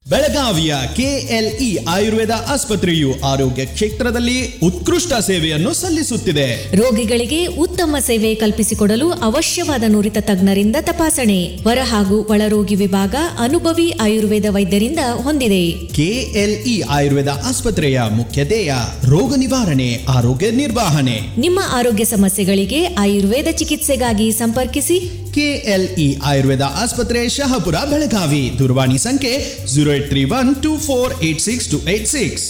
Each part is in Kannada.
ಬೆಳಗಾವಿಯ ಕೆಎಲ್ಇ ಆಯುರ್ವೇದ ಆಸ್ಪತ್ರೆಯು ಆರೋಗ್ಯ ಕ್ಷೇತ್ರದಲ್ಲಿ ಉತ್ಕೃಷ್ಟ ಸೇವೆಯನ್ನು ಸಲ್ಲಿಸುತ್ತಿದೆ ರೋಗಿಗಳಿಗೆ ಉತ್ತಮ ಸೇವೆ ಕಲ್ಪಿಸಿಕೊಡಲು ಅವಶ್ಯವಾದ ನುರಿತ ತಜ್ಞರಿಂದ ತಪಾಸಣೆ ಹೊರ ಹಾಗೂ ಒಳರೋಗಿ ವಿಭಾಗ ಅನುಭವಿ ಆಯುರ್ವೇದ ವೈದ್ಯರಿಂದ ಹೊಂದಿದೆ ಕೆಎಲ್ಇ ಆಯುರ್ವೇದ ಆಸ್ಪತ್ರೆಯ ಮುಖ್ಯ ಧ್ಯೇಯ ರೋಗ ನಿವಾರಣೆ ಆರೋಗ್ಯ ನಿರ್ವಹಣೆ ನಿಮ್ಮ ಆರೋಗ್ಯ ಸಮಸ್ಯೆಗಳಿಗೆ ಆಯುರ್ವೇದ ಚಿಕಿತ್ಸೆಗಾಗಿ ಸಂಪರ್ಕಿಸಿ ಕೆಎಲ್ಇ ಆಯುರ್ವೇದ ಆಸ್ಪತ್ರೆ ಶಹಾಪುರ ಬೆಳಗಾವಿ ದೂರವಾಣಿ ಸಂಖ್ಯೆ zero eight three one two four eight six two eight six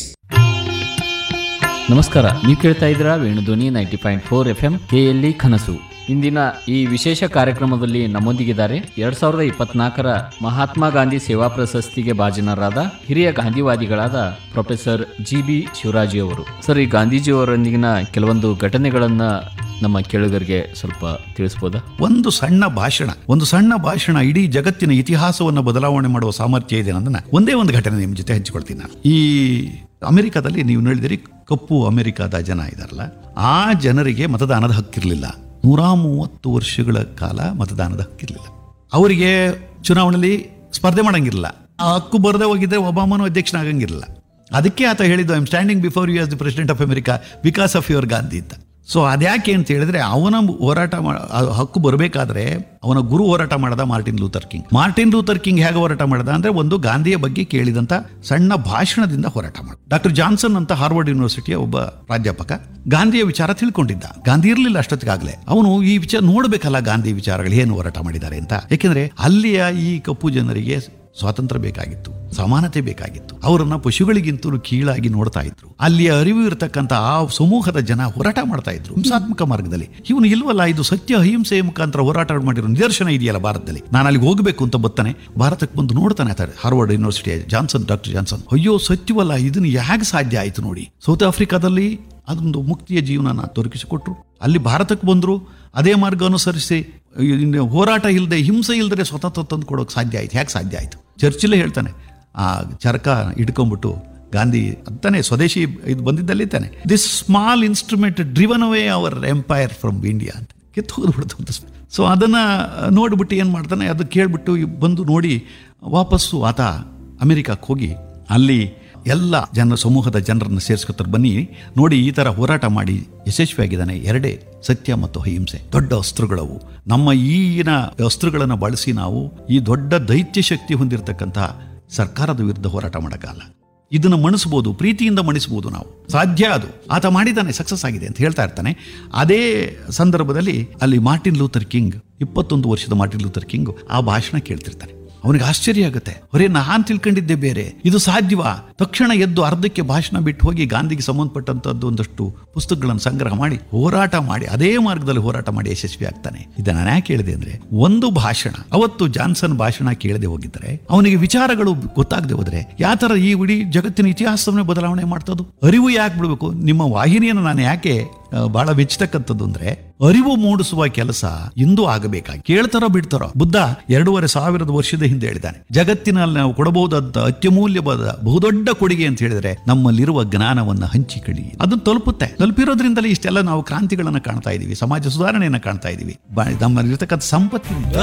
ನಮಸ್ಕಾರ ನೀವು ಕೇಳ್ತಾ ಇದ್ದೀರಾ Venudhwani ninety point four F M KLE ಕನಸು ಇಂದಿನ ಈ ವಿಶೇಷ ಕಾರ್ಯಕ್ರಮದಲ್ಲಿ ನಮ್ಮೊಂದಿಗಿದ್ದಾರೆ ಎರಡ್ ಸಾವಿರದ ಇಪ್ಪತ್ನಾಲ್ಕರ ಮಹಾತ್ಮ ಗಾಂಧಿ ಸೇವಾ ಪ್ರಶಸ್ತಿಗೆ ಭಾಜನರಾದ ಹಿರಿಯ ಗಾಂಧಿವಾದಿಗಳಾದ ಪ್ರೊಫೆಸರ್ ಜಿ ಬಿ ಶಿವರಾಜಿ ಅವರು ಸರ್ ಈ ಗಾಂಧೀಜಿಯವರೊಂದಿಗಿನ ಕೆಲವೊಂದು ಘಟನೆಗಳನ್ನ ನಮ್ಮ ಕೇಳುಗರಿಗೆ ಸ್ವಲ್ಪ ತಿಳಿಸ್ಬೋದಾ ಒಂದು ಸಣ್ಣ ಭಾಷಣ ಒಂದು ಸಣ್ಣ ಭಾಷಣ ಇಡೀ ಜಗತ್ತಿನ ಇತಿಹಾಸವನ್ನು ಬದಲಾವಣೆ ಮಾಡುವ ಸಾಮರ್ಥ್ಯ ಇದೆ ಅನ್ನೋದನ್ನ ಒಂದೇ ಒಂದು ಘಟನೆ ನಿಮ್ಮ ಜೊತೆ ಹಂಚಿಕೊಳ್ತೀನಿ ನಾನು ಈ ಅಮೆರಿಕಾದಲ್ಲಿ ನೀವು ಹೇಳಿದಿರಿ ಕಪ್ಪು ಅಮೆರಿಕಾದ ಜನ ಇದಾರಲ್ಲ ಆ ಜನರಿಗೆ ಮತದಾನದ ಹಕ್ಕಿರಲಿಲ್ಲ ನೂರ ಮೂವತ್ತು ವರ್ಷಗಳ ಕಾಲ ಮತದಾನದ ಹಕ್ಕಿರಲಿಲ್ಲ ಅವರಿಗೆ ಚುನಾವಣೆಯಲ್ಲಿ ಸ್ಪರ್ಧೆ ಮಾಡಂಗಿರಲಿಲ್ಲ ಆ ಹಕ್ಕು ಬರದೇ ಹೋಗಿದ್ರೆ ಒಬಾಮನು ಅಧ್ಯಕ್ಷನಾಗಂಗಿರಲಿಲ್ಲ ಅದಕ್ಕೆ ಆತ ಹೇಳಿದ್ದು I am standing before you as the president of America because of your Gandhi ಅಂತ ಸೊ ಅದ್ಯಾಕೆ ಅಂತ ಹೇಳಿದ್ರೆ ಅವನ ಹೋರಾಟ ಮಾ- ಆ ಹಕ್ಕು ಬರಬೇಕಾದ್ರೆ ಅವನ ಗುರು ಹೋರಾಟ ಮಾಡದ Martin Luther King Martin Luther King ಹೇಗೆ ಹೋರಾಟ ಮಾಡದ ಅಂದ್ರೆ ಒಂದು ಗಾಂಧಿಯ ಬಗ್ಗೆ ಕೇಳಿದಂತ ಸಣ್ಣ ಭಾಷಣದಿಂದ ಹೋರಾಟ ಮಾಡ ಡಾಕ್ಟರ್ ಜಾನ್ಸನ್ ಅಂತ ಹಾರ್ವರ್ಡ್ ಯೂನಿವರ್ಸಿಟಿಯ ಒಬ್ಬ ಪ್ರಾಧ್ಯಾಪಕ ಗಾಂಧಿಯ ವಿಚಾರ ತಿಳ್ಕೊಂಡಿದ್ದ ಗಾಂಧಿ ಇರಲಿಲ್ಲ ಅಷ್ಟೊತ್ತಿಗಾಗಲೇ ಅವನು ಈ ವಿಚಾರ ನೋಡ್ಬೇಕಲ್ಲ ಗಾಂಧಿ ವಿಚಾರಗಳು ಏನು ಹೋರಾಟ ಮಾಡಿದ್ದಾರೆ ಅಂತ ಯಾಕೆಂದ್ರೆ ಅಲ್ಲಿಯ ಈ ಕಪ್ಪು ಜನರಿಗೆ ಸ್ವಾತಂತ್ರ್ಯ ಬೇಕಾಗಿತ್ತು ಸಮಾನತೆ ಬೇಕಾಗಿತ್ತು ಅವರನ್ನ ಪಶುಗಳಿಗಿಂತಲೂ ಕೀಳಾಗಿ ನೋಡ್ತಾ ಇದ್ರು ಅಲ್ಲಿಯ ಅರಿವು ಇರತಕ್ಕಂಥ ಆ ಸಮೂಹದ ಜನ ಹೋರಾಟ ಮಾಡ್ತಾ ಇದ್ರು ಹಿಂಸಾತ್ಮಕ ಮಾರ್ಗದಲ್ಲಿ ಇವನು ಇಲ್ವಲ್ಲ ಇದು ಸತ್ಯ ಅಹಿಂಸೆಯ ಮುಖಾಂತರ ಹೋರಾಟ ಮಾಡಿರೋ ನಿದರ್ಶನ ಇದೆಯಲ್ಲ ಭಾರತದಲ್ಲಿ ನಾನು ಅಲ್ಲಿಗೆ ಹೋಗಬೇಕು ಅಂತ ಬರ್ತಾನೆ ಭಾರತಕ್ಕೆ ಬಂದು ನೋಡ್ತಾನೆ ಆತ Harvard university Johnson doctor Johnson ಅಯ್ಯೋ ಸತ್ಯವಲ್ಲ ಇದನ್ನು ಹೇಗೆ ಸಾಧ್ಯ ಆಯ್ತು ನೋಡಿ ಸೌತ್ ಆಫ್ರಿಕಾದಲ್ಲಿ ಅದೊಂದು ಮುಕ್ತಿಯ ಜೀವನನ ದೊರಕಿಸಿಕೊಟ್ರು ಅಲ್ಲಿ ಭಾರತಕ್ಕೆ ಬಂದರು ಅದೇ ಮಾರ್ಗ ಅನುಸರಿಸಿ ಇನ್ನು ಹೋರಾಟ ಇಲ್ಲದೆ ಹಿಂಸೆ ಇಲ್ಲದೆ ಸ್ವತಂತ್ರ ತಂದು ಕೊಡೋಕೆ ಸಾಧ್ಯ ಆಯ್ತು ಹೇಗೆ ಸಾಧ್ಯ ಆಯಿತು ಚರ್ಚಿಲ್ಲೇ ಹೇಳ್ತಾನೆ ಆ ಚರಕ ಹಿಡ್ಕೊಂಡ್ಬಿಟ್ಟು ಗಾಂಧಿ ಅಂತಾನೆ ಸ್ವದೇಶಿ ಇದು ಬಂದಿದ್ದಲ್ಲಿ ತಾನೆ this small instrument driven away our empire from India ಅಂತ ಕಿತ್ತು ಹೋಗ್ಬಿಡ್ತು ಅಂತ ಸೊ ಅದನ್ನು ನೋಡ್ಬಿಟ್ಟು ಏನು ಮಾಡ್ತಾನೆ ಅದು ಕೇಳ್ಬಿಟ್ಟು ಬಂದು ನೋಡಿ ವಾಪಸ್ಸು ಆತ ಅಮೆರಿಕಕ್ಕೆ ಹೋಗಿ ಅಲ್ಲಿ ಎಲ್ಲ ಜನ ಸಮೂಹದ ಜನರನ್ನು ಸೇರಿಸ್ಕೊತಾರೆ ಬನ್ನಿ ನೋಡಿ ಈ ಥರ ಹೋರಾಟ ಮಾಡಿ ಯಶಸ್ವಿಯಾಗಿದ್ದಾನೆ ಎರಡೇ ಸತ್ಯ ಮತ್ತು ಅಹಿಂಸೆ ದೊಡ್ಡ ಅಸ್ತ್ರಗಳವು ನಮ್ಮ ಈಗಿನ ಅಸ್ತ್ರಗಳನ್ನು ಬಳಸಿ ನಾವು ಈ ದೊಡ್ಡ ದೈತ್ಯ ಶಕ್ತಿ ಹೊಂದಿರತಕ್ಕಂಥ ಸರ್ಕಾರದ ವಿರುದ್ಧ ಹೋರಾಟ ಮಾಡೋಕ್ಕಲ್ಲ ಇದನ್ನು ಮಣಿಸ್ಬೋದು ಪ್ರೀತಿಯಿಂದ ಮಣಿಸ್ಬೋದು ನಾವು ಸಾಧ್ಯ ಅದು ಆತ ಮಾಡಿದ್ದಾನೆ ಸಕ್ಸಸ್ ಆಗಿದೆ ಅಂತ ಹೇಳ್ತಾ ಇರ್ತಾನೆ ಅದೇ ಸಂದರ್ಭದಲ್ಲಿ ಅಲ್ಲಿ ಮಾರ್ಟಿನ್ ಲೂಥರ್ ಕಿಂಗ್ ಇಪ್ಪತ್ತೊಂದು ವರ್ಷದ ಮಾರ್ಟಿನ್ ಲೂಥರ್ ಕಿಂಗ್ ಆ ಭಾಷಣ ಕೇಳ್ತಿರ್ತಾನೆ ಅವನಿಗೆ ಆಶ್ಚರ್ಯ ಆಗುತ್ತೆ ಹೊರೇ ನಾನ್ ತಿಳ್ಕೊಂಡಿದ್ದೆ ಬೇರೆ ಇದು ಸಾಧ್ಯವಾ ತಕ್ಷಣ ಎದ್ದು ಅರ್ಧಕ್ಕೆ ಭಾಷಣ ಬಿಟ್ಟು ಹೋಗಿ ಗಾಂಧಿಗೆ ಸಂಬಂಧಪಟ್ಟಂತದ್ದು ಒಂದಷ್ಟು ಪುಸ್ತಕಗಳನ್ನು ಸಂಗ್ರಹ ಮಾಡಿ ಹೋರಾಟ ಮಾಡಿ ಅದೇ ಮಾರ್ಗದಲ್ಲಿ ಹೋರಾಟ ಮಾಡಿ ಯಶಸ್ವಿ ಆಗ್ತಾನೆ ಇದನ್ನ ನಾನು ಯಾಕೆ ಹೇಳಿದೆ ಅಂದ್ರೆ ಒಂದು ಭಾಷಣ ಅವತ್ತು ಜಾನ್ಸನ್ ಭಾಷಣ ಕೇಳದೆ ಹೋಗಿದ್ರೆ ಅವನಿಗೆ ವಿಚಾರಗಳು ಗೊತ್ತಾಗದೆ ಹೋದ್ರೆ ಯಾವ ತರ ಈ ಇಡೀ ಜಗತ್ತಿನ ಇತಿಹಾಸವನ್ನೇ ಬದಲಾವಣೆ ಮಾಡ್ತದ್ದು ಅರಿವು ಯಾಕೆ ಬಿಡಬೇಕು ನಿಮ್ಮ ವಾಹಿನಿಯನ್ನು ನಾನು ಯಾಕೆ ಆ, ಬಹಳ ಮೆಚ್ಚತಕ್ಕಂಥದ್ದು ಅಂದ್ರೆ ಅರಿವು ಮೂಡಿಸುವ ಕೆಲಸ ಇಂದು ಆಗಬೇಕಾಗಿ ಕೇಳ್ತಾರೋ ಬಿಡ್ತಾರೋ ಬುದ್ಧ ಎರಡೂವರೆ ಸಾವಿರದ ವರ್ಷದ ಹಿಂದೆ ಹೇಳಿದ್ದಾನೆ ಜಗತ್ತಿನಲ್ಲಿ ನಾವು ಕೊಡಬಹುದಾದ ಅತ್ಯಮೂಲ್ಯವಾದ ಬಹುದೊಡ್ಡ ಕೊಡುಗೆ ಅಂತ ಹೇಳಿದ್ರೆ ನಮ್ಮಲ್ಲಿರುವ ಜ್ಞಾನವನ್ನ ಹಂಚಿಕೊಳ್ಳಿ ಅದನ್ನು ತಲುಪುತ್ತೆ ತಲುಪಿರೋದ್ರಿಂದಲೇ ಇಷ್ಟೆಲ್ಲ ನಾವು ಕ್ರಾಂತಿಗಳನ್ನ ಕಾಣ್ತಾ ಇದೀವಿ ಸಮಾಜ ಸುಧಾರಣೆಯನ್ನ ಕಾಣ್ತಾ ಇದೀವಿ ಬ- ನಮ್ಮಲ್ಲಿರ್ತಕ್ಕಂಥ ಸಂಪತ್ತಿನಿಂದ